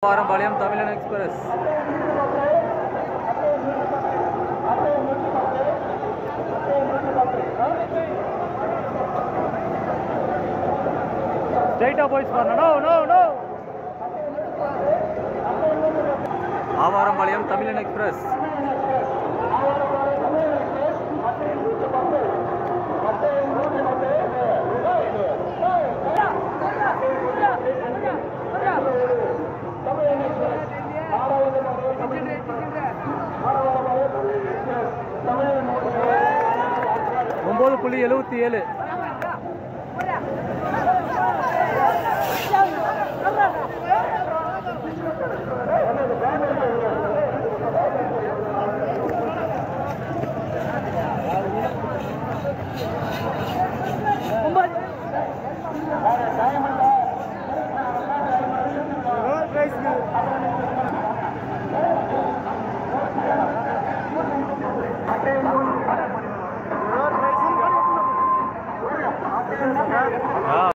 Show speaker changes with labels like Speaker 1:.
Speaker 1: பாரம்பாளையம் தமிழன் எக்ஸ்பிரஸ் ஸ்ட்ரைட்டா போயிடுச்சு பாருங்க நோ நோ நோ ஆவாரம்பாளையம் தமிழன் எக்ஸ்பிரஸ் ஒன்பது புள்ளி எழுபத்தி ஏழு
Speaker 2: ரோட் ரைஸ்க்கு